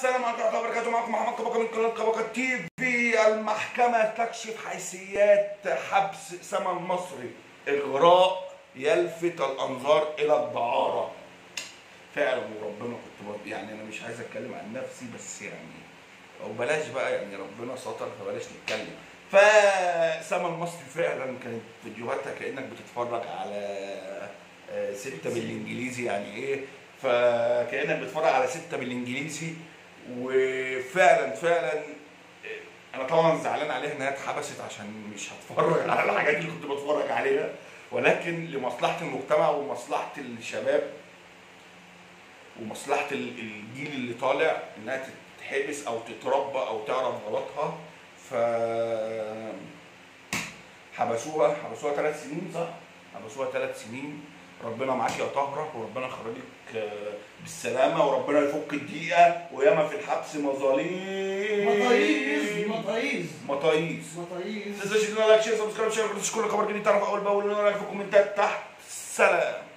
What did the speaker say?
السلام عليكم ورحمه الله وبركاته معكم محمد كبكه من قناه كبكه تي في المحكمه تكشف حيثيات حبس سما المصري اغراء يلفت الانظار الى الدعاره فعلا وربنا كنت بط- يعني انا مش عايز اتكلم عن نفسي بس يعني او بلاش بقى يعني ربنا ستر فبلاش نتكلم فسما المصري فعلا كانت فيديوهاتها كانك بتتفرج على آه، ستة بالانجليزي يعني ايه فكانك بتتفرج على ستة بالانجليزي وفعلا فعلا آه، انا طبعا زعلان عليها انها اتحبست عشان مش هتفرج على الحاجات اللي كنت بتفرج عليها ولكن لمصلحه المجتمع ومصلحه الشباب ومصلحه ال- الجيل اللي طالع انها تتحبس او تتربى او تعرف غلطها ف حبسوها حبسوها ثلاث سنين صح؟ حبسوها ثلاث سنين ربنا معاك يا طهرة وربنا يخرجك آه، بالسلامة وربنا يفك الدقيقة وياما في الحبس مظاليم مطاييز مطاييز مطاييز مطاييز تنساش ان لايك شير سبسكرايب شير كل خبر جديد تعرف اول باول لايك في الكومنتات تحت سلام